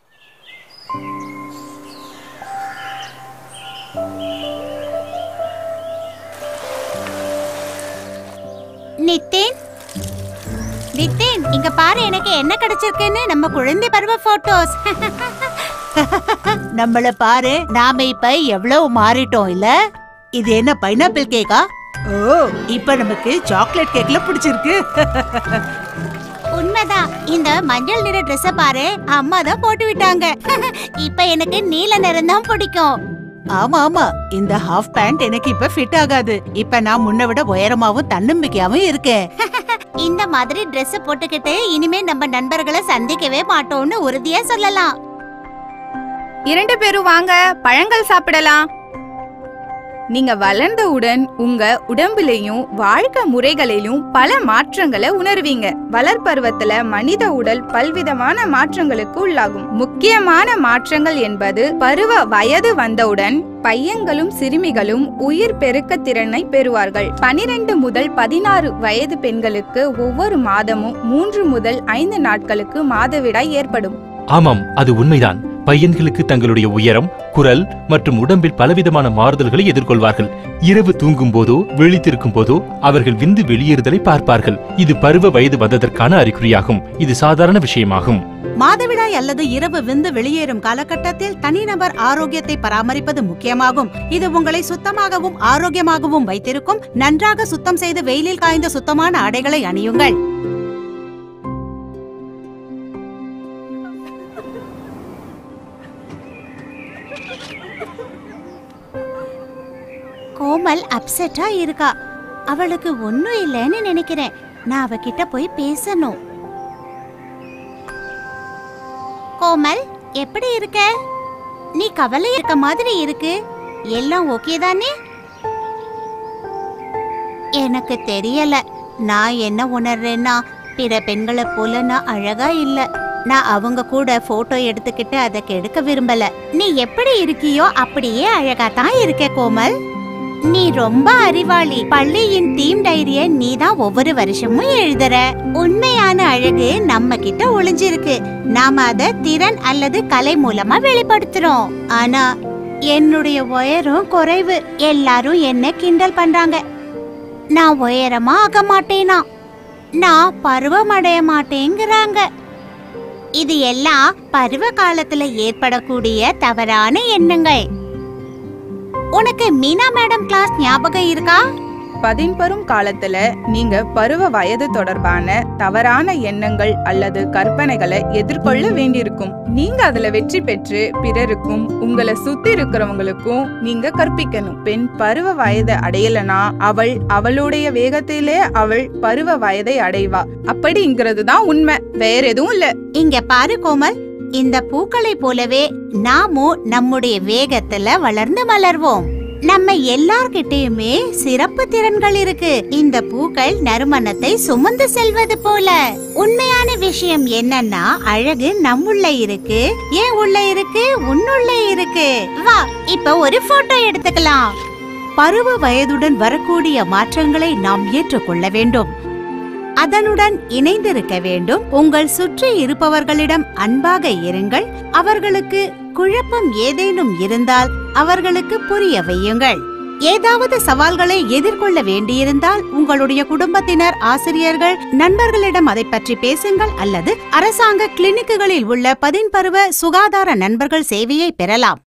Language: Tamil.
நித்தின் நித்தின் இங்க பாரு எனக்கு என்ன கிடைச்சிருக்குன்னு நம்ம குழந்தை பருவ போட்டோஸ் நம்மள பாரு நாம இப்ப எவ்வளவு மாறிட்டோம் இல்ல இது என்ன பைனாப்பிள் கேக்கா ஓ இப்ப நமக்கு சாக்லேட் கேக்ல பிடிச்சிருக்கு உண்மைதான் இந்த மஞ்சள் நிற Dress பாரு அம்மா தான் போட்டு விட்டாங்க இப்ப எனக்கு நீல நிறம் தான் பிடிக்கும் ஆமா ஆமா இந்த ஹாஃப் பேண்ட் எனக்கு இப்ப ஃபிட் ஆகாது இப்ப நான் முன்ன விட உயரமாவும் தன்னம்பிக்கையாவும் இருக்கேன் இந்த மாதிரி Dress போட்டுக்கிட்டு இனிமே நம்ம நண்பர்களை சந்திக்கவே மாட்டோம்னு உறுதியா சொல்லலாம் இரண்டு பேரும் வாங்க பழங்கள் சாப்பிடலாம் நீங்க வளர்ந்தவுடன் உங்க உடம்புலையும் வாழ்க்கை முறைகளிலும் பல மாற்றங்களை உணர்வீங்க வளர்பருவத்துல மனித உடல் பல்விதமான மாற்றங்களுக்கு உள்ளாகும் முக்கியமான மாற்றங்கள் என்பது பருவ வயது வந்தவுடன் பையன்களும் சிறுமிகளும் உயிர் பெருக்க திறனை பெறுவார்கள் பனிரெண்டு முதல் பதினாறு வயது பெண்களுக்கு ஒவ்வொரு மாதமும் மூன்று முதல் ஐந்து நாட்களுக்கு மாதவிடாய் ஏற்படும் ஆமாம் அது உண்மைதான் பையன்களுக்கு தங்களுடைய உயரம் குரல் மற்றும் உடம்பில் பலவிதமான மாறுதல்களை எதிர்கொள்வார்கள் இரவு தூங்கும் போதோ விழித்திருக்கும் போதோ அவர்கள் விந்து வெளியேறுதலை பார்ப்பார்கள் இது பருவ வயது வந்ததற்கான அறிகுறியாகும் இது சாதாரண விஷயமாகும் மாதவிடாய் அல்லது இரவு விந்து வெளியேறும் காலகட்டத்தில் தனிநபர் ஆரோக்கியத்தை பராமரிப்பது முக்கியமாகும் இது உங்களை சுத்தமாகவும் ஆரோக்கியமாகவும் வைத்திருக்கும் நன்றாக சுத்தம் செய்து வெயிலில் காய்ந்த சுத்தமான ஆடைகளை அணியுங்கள் கோமல் அப்செட்டா இருக்கா அவளுக்கு ஒண்ணும் இல்லைன்னு நினைக்கிறேன் நான் அவகிட்ட போய் பேசணும் கோமல் எப்படி இருக்க நீ கவலை இருக்க மாதிரி இருக்கு எல்லாம் ஓகே தானே எனக்கு தெரியல நான் என்ன உணர்றேன்னா பிற பெண்களை போல நான் அழகா இல்ல நான் அவங்க கூட போட்டோ எடுத்துக்கிட்டு அதை கெடுக்க விரும்பல நீ எப்படி இருக்கியோ அப்படியே அழகா தான் இருக்க கோமல் நீ ரொம்ப அறிவாளி பள்ளியின் டீம் டைரிய நீ தான் ஒவ்வொரு வருஷமும் எழுதுற உண்மையான அழகு நம்ம கிட்ட ஒளிஞ்சிருக்கு நாம அத திறன் அல்லது கலை மூலமா வெளிப்படுத்துறோம் ஆனா என்னுடைய உயரம் குறைவு எல்லாரும் என்ன கிண்டல் பண்றாங்க நான் உயரமா ஆக மாட்டேனா நான் பருவமடைய மாட்டேங்கிறாங்க இது எல்லாம் பருவ காலத்துல ஏற்படக்கூடிய தவறான எண்ணங்கள் உனக்கு மீனா மேடம் கிளாஸ் ஞாபகம் இருக்கா பதின்பெரும் காலத்துல நீங்க பருவ வயது தொடர்பான தவறான எண்ணங்கள் அல்லது கற்பனைகளை எதிர்கொள்ள வேண்டியிருக்கும் நீங்க அதுல வெற்றி பெற்று பிறருக்கும் உங்களை சுத்தி இருக்கிறவங்களுக்கும் நீங்க கற்பிக்கணும் பெண் பருவ வயதை அடையலனா அவள் அவளுடைய வேகத்திலே அவள் பருவ வயதை அடைவா அப்படிங்கிறது தான் உண்மை வேற எதுவும் இல்ல இங்க பாரு கோமல் இந்த பூக்களை போலவே நாமும் நம்முடைய வேகத்துல வளர்ந்து மலர்வோம் நம்ம எல்லார்கிட்டயுமே சிறப்பு திறன்கள் இருக்கு இந்த பூக்கள் நறுமணத்தை சுமந்து செல்வது போல உண்மையான விஷயம் என்னன்னா அழகு நம்முள்ள இருக்கு ஏன் உள்ள இருக்கு உன்னுள்ள இருக்கு வா இப்ப ஒரு போட்டோ எடுத்துக்கலாம் பருவ வயதுடன் வரக்கூடிய மாற்றங்களை நாம் ஏற்றுக்கொள்ள வேண்டும் அதனுடன் இணைந்திருக்க வேண்டும் உங்கள் சுற்றி இருப்பவர்களிடம் அன்பாக இருங்கள் அவர்களுக்கு குழப்பம் ஏதேனும் இருந்தால் அவர்களுக்கு புரிய வையுங்கள் ஏதாவது சவால்களை எதிர்கொள்ள வேண்டியிருந்தால் உங்களுடைய குடும்பத்தினர் ஆசிரியர்கள் நண்பர்களிடம் அதை பற்றி பேசுங்கள் அல்லது அரசாங்க கிளினிக்குகளில் உள்ள பதின்பருவ சுகாதார நண்பர்கள் சேவையை பெறலாம்